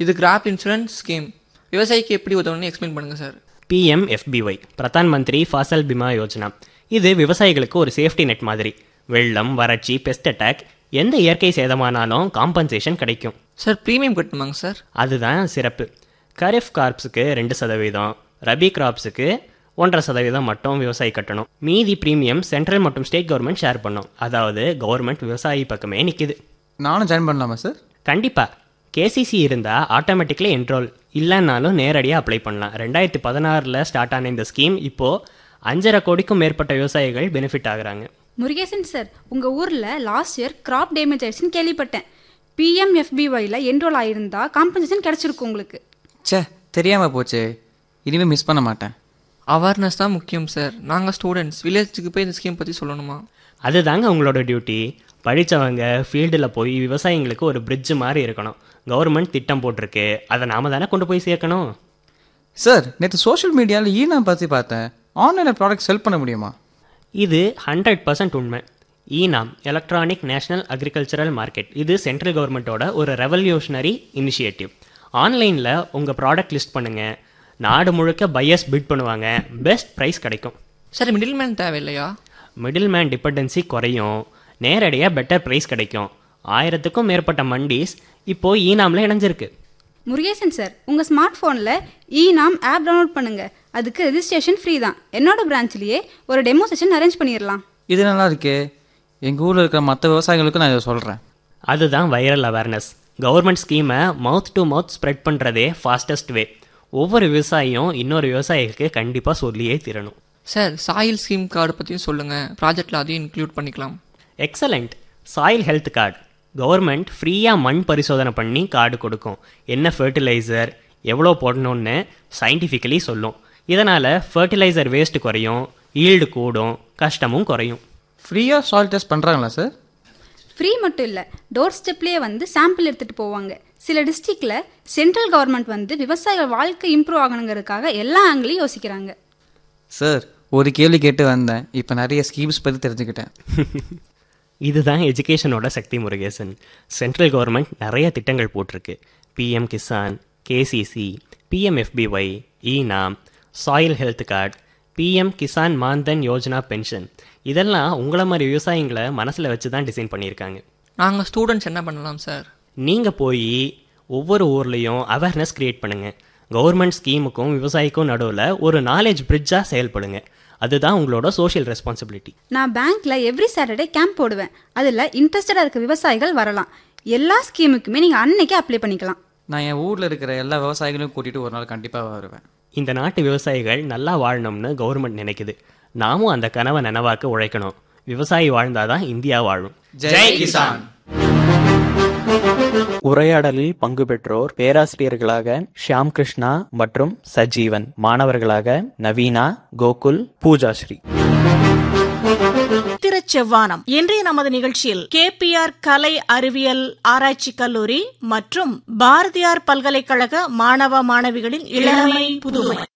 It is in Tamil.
இது கிராப் இன்சூரன்ஸ் ஸ்கீம் விவசாயிக்கு எப்படி உதவுன்னு எக்ஸ்பிளைன் பண்ணுங்கள் சார் பிஎம்எஃபிஒய் பிரதான் மந்திரி ஃபாசல் பிமா யோஜனா இது விவசாயிகளுக்கு ஒரு சேஃப்டி நெட் மாதிரி வெள்ளம் வறட்சி பெஸ்ட் அட்டாக் எந்த இயற்கை சேதமானாலும் காம்பன்சேஷன் கிடைக்கும் சார் ப்ரீமியம் கட்டணுமாங்க சார் அதுதான் சிறப்பு கரிஃப் கார்ப்ஸுக்கு ரெண்டு சதவீதம் ரபி கிராப்ஸுக்கு ஒன்றரை சதவீதம் மட்டும் விவசாயி கட்டணும் மீதி ப்ரீமியம் சென்ட்ரல் மற்றும் ஸ்டேட் கவர்மெண்ட் ஷேர் பண்ணும் அதாவது கவர்மெண்ட் விவசாயி பக்கமே நிற்கிது நானும் ஜாயின் பண்ணலாமா சார் கண்டிப்பாக கேசிசி இருந்தால் ஆட்டோமேட்டிக்லி என்ரோல் இல்லைன்னாலும் நேரடியாக அப்ளை பண்ணலாம் ரெண்டாயிரத்தி பதினாறில் ஸ்டார்ட் ஆன இந்த ஸ்கீம் இப்போது அஞ்சரை கோடிக்கும் மேற்பட்ட விவசாயிகள் பெனிஃபிட் ஆகுறாங்க முருகேசன் சார் உங்க ஊர்ல லாஸ்ட் இயர் கிராப் டேமேஜ் ஆயிடுச்சுன்னு கேள்விப்பட்டேன் பிஎம்எஃபிஒய்ல என்ரோல் ஆயிருந்தா காம்பன்சேஷன் கிடைச்சிருக்கும் உங்களுக்கு ச்சே தெரியாமல் போச்சே இனிமேல் மிஸ் பண்ண மாட்டேன் அவேர்னஸ் தான் முக்கியம் சார் நாங்கள் ஸ்டூடெண்ட்ஸ் வில்லேஜுக்கு போய் இந்த ஸ்கீம் பற்றி சொல்லணுமா அதுதாங்க உங்களோட டியூட்டி படித்தவங்க ஃபீல்டில் போய் விவசாயிங்களுக்கு ஒரு பிரிட்ஜ் மாதிரி இருக்கணும் கவர்மெண்ட் திட்டம் போட்டிருக்கு அதை நாம தானே கொண்டு போய் சேர்க்கணும் சார் நேற்று சோஷியல் மீடியாவில் ஈனா பற்றி பார்த்தேன் ஆன்லைனில் ப்ராடக்ட் செல் பண்ண முடியுமா இது ஹண்ட்ரட் பர்சன்ட் உண்மை eNAM electronic national agricultural market இது சென்ட்ரல் கவர்மெண்ட்டோட ஒரு ரெவல்யூஷனரி இனிஷியேட்டிவ் ஆன்லைனில் உங்கள் ப்ராடக்ட் லிஸ்ட் பண்ணுங்கள் நாடு முழுக்க பையர்ஸ் பிட் பண்ணுவாங்க பெஸ்ட் ப்ரைஸ் கிடைக்கும் சார் மிடில் மேன் தேவையில்லையா மிடில் மேன் டிபெண்டன்சி குறையும் நேரடியாக பெட்டர் ப்ரைஸ் கிடைக்கும் ஆயிரத்துக்கும் மேற்பட்ட மண்டிஸ் இப்போது ஈனாமில் இணைஞ்சிருக்கு முருகேசன் சார் உங்க ஸ்மார்ட் போன்ல இ நாம் ஆப் டவுன்லோட் பண்ணுங்க அதுக்கு ரெஜிஸ்ட்ரேஷன் ஃப்ரீ தான் என்னோட பிரான்ச்லயே ஒரு டெமோ செஷன் அரேஞ்ச் பண்ணிடலாம் இது நல்லா இருக்கே எங்கள் ஊரில் இருக்கிற மற்ற விவசாயிகளுக்கும் நான் இதை சொல்கிறேன் அதுதான் வைரல் அவேர்னஸ் கவர்மெண்ட் ஸ்கீமை மவுத் டு மவுத் ஸ்ப்ரெட் பண்ணுறதே ஃபாஸ்டஸ்ட் வே ஒவ்வொரு விவசாயியும் இன்னொரு விவசாயிக்கு கண்டிப்பாக சொல்லியே தீரணும் சார் சாயில் ஸ்கீம் கார்டு பற்றியும் சொல்லுங்கள் ப்ராஜெக்டில் அதையும் இன்க்ளூட் பண்ணிக்கலாம் excellent soil health card government ஃப்ரீயாக மண் பரிசோதனை பண்ணி கார்டு கொடுக்கும் என்ன ஃபர்டிலைசர் எவ்வளோ போடணும்னு சயின்டிஃபிக்கலி சொல்லும் இதனால் ஃபர்டிலைசர் வேஸ்ட் குறையும் ஈல்டு கூடும் கஷ்டமும் குறையும் ஃப்ரீயாக சாயில் டெஸ்ட் பண்ணுறாங்களா சார் ஃப்ரீ மட்டும் இல்லை டோர் ஸ்டெப்லேயே வந்து சாம்பிள் எடுத்துகிட்டு போவாங்க சில டிஸ்ட்ரிக்டில் சென்ட்ரல் கவர்மெண்ட் வந்து விவசாயிகள் வாழ்க்கை இம்ப்ரூவ் ஆகணுங்கிறதுக்காக எல்லா ஆங்கிலையும் யோசிக்கிறாங்க சார் ஒரு கேள்வி கேட்டு வந்தேன் இப்போ நிறைய ஸ்கீம்ஸ் பற்றி தெரிஞ்சுக்கிட்டேன் இதுதான் எஜுகேஷனோட சக்தி முருகேசன் சென்ட்ரல் கவர்மெண்ட் நிறைய திட்டங்கள் போட்டிருக்கு PM Kisan KCC PMFBY eNAM soil health card PM Kisan Maandhan Yojana pension இதெல்லாம் உங்களை மாதிரி விவசாயிங்களை மனசில் வச்சு தான் டிசைன் பண்ணியிருக்காங்க நாங்கள் ஸ்டூடெண்ட்ஸ் என்ன பண்ணலாம் சார் நீங்கள் போய் ஒவ்வொரு ஊர்லேயும் அவேர்னஸ் க்ரியேட் பண்ணுங்கள் கவர்மெண்ட் ஸ்கீமுக்கும் விவசாயிக்கும் நடுவில் ஒரு நாலேஜ் பிரிட்ஜாக செயல்படுங்க அதுதான் உங்களோட சோஷியல் ரெஸ்பான்சிபிலிட்டி நான் பேங்க்ல எவ்ரி சாட்டர்டே கேம்ப் போடுவேன் அதில் இன்ட்ரெஸ்டடாக இருக்க விவசாயிகள் வரலாம் எல்லா ஸ்கீமுக்குமே நீங்கள் அன்னைக்கே அப்ளை பண்ணிக்கலாம் நான் என் ஊரில் இருக்கிற எல்லா விவசாயிகளையும் கூட்டிகிட்டு ஒரு நாள் கண்டிப்பாக வருவேன் இந்த நாட்டு விவசாயிகள் நல்லா வாழணும்னு கவர்மெண்ட் நினைக்குது நாமும் அந்த கனவை நனவாக்க உழைக்கணும் விவசாயி வாழ்ந்தாதான் இந்தியா வாழும் ஜெய் கிசான் உரையாடலில் பங்கு பெற்றோர் பேராசிரியர்களாக ஷியாம் கிருஷ்ணா மற்றும் சஜீவன் மாணவர்களாக நவீனா கோகுல் பூஜாஸ்ரீ திருச்செவ்வானம் இன்றைய நமது நிகழ்ச்சியில் கேபிஆர் கலை அறிவியல் ஆராய்ச்சி கல்லூரி மற்றும் பாரதியார் பல்கலைக்கழக மாணவ மாணவிகளின் இளமை புதுமை